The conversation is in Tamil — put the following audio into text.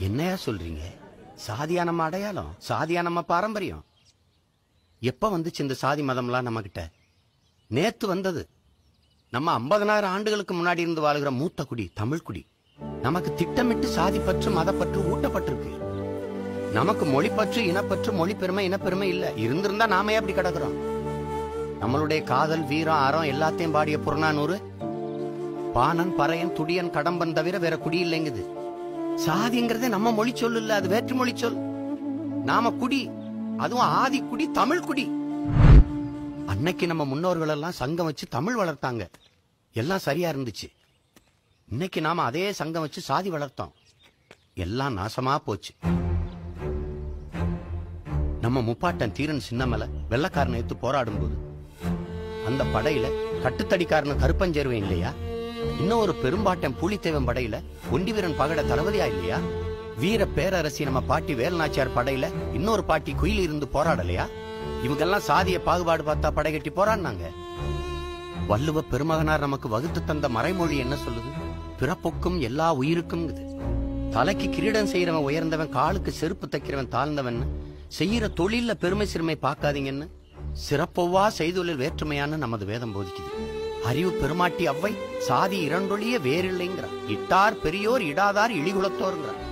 என்னையா சொல்றீங்க சாதியா நம்ம அடையாளம் சாதியா நம்ம பாரம்பரியம் எப்ப வந்துச்சு இந்த சாதி மதம்லாம் நம்ம கிட்ட நேத்து வந்தது நம்ம ஐம்பதனாயிரம் ஆண்டுகளுக்கு முன்னாடி இருந்து வாழுகிற மூத்த குடி தமிழ் குடி நமக்கு திட்டமிட்டு சாதி பற்று மதப்பற்று ஊட்டப்பட்டிருக்கு நமக்கு மொழிப்பற்று இனப்பற்று மொழி பெருமை இனப்பெருமை இல்ல இருந்திருந்தா நாமே அப்படி கிடக்குறோம் நம்மளுடைய காதல் வீரம் அறம் எல்லாத்தையும் பாடிய புறநானூறு பாணன் பறையன் துடியன் கடம்பன் தவிர வேற குடி இல்லைங்குது சாதிங்கிறதே நம்ம மொழி சொல் இல்ல அது வேற்று மொழி சொல் நாம குடி அதுவும் ஆதி குடி தமிழ் குடி அன்னைக்கு நம்ம முன்னோர்கள் எல்லாம் சங்கம் வச்சு தமிழ் வளர்த்தாங்க எல்லாம் சரியா இருந்துச்சு இன்னைக்கு நாம அதே சங்கம் வச்சு சாதி வளர்த்தோம் எல்லாம் நாசமா போச்சு நம்ம முப்பாட்டன் தீரன் சின்னமலை வெள்ளக்காரனை எடுத்து போராடும் போது அந்த படையில கட்டுத்தடிக்காரன் கருப்பஞ்சேருவன் இல்லையா இன்னும் ஒரு பெரும்பாட்டன் புலித்தேவன் படையில ஒண்டி வீரன் பகட தளபதியா இல்லையா வீர பேரரசி நம்ம பாட்டி வேலுநாச்சியார் படையில இன்னொரு பாட்டி குயில் இருந்து போராடலையா இவங்கெல்லாம் சாதிய பாகுபாடு பார்த்தா படை கட்டி போராடினாங்க வள்ளுவ பெருமகனார் நமக்கு வகுத்து தந்த மறைமொழி என்ன சொல்லுது பிறப்புக்கும் எல்லா உயிருக்கும் தலைக்கு கிரீடம் செய்யறவன் உயர்ந்தவன் காலுக்கு செருப்பு தைக்கிறவன் தாழ்ந்தவன் செய்யற தொழில்ல பெருமை சிறுமை பார்க்காதீங்கன்னு சிறப்பொவ்வா செய்தொழில் வேற்றுமையான நமது வேதம் போதிக்குது அறிவு பெருமாட்டி அவ்வை சாதி இரண்டொழிய வேறில்லைங்கிறார் இட்டார் பெரியோர் இடாதார் இழிகுலத்தோர்ங்கிறார்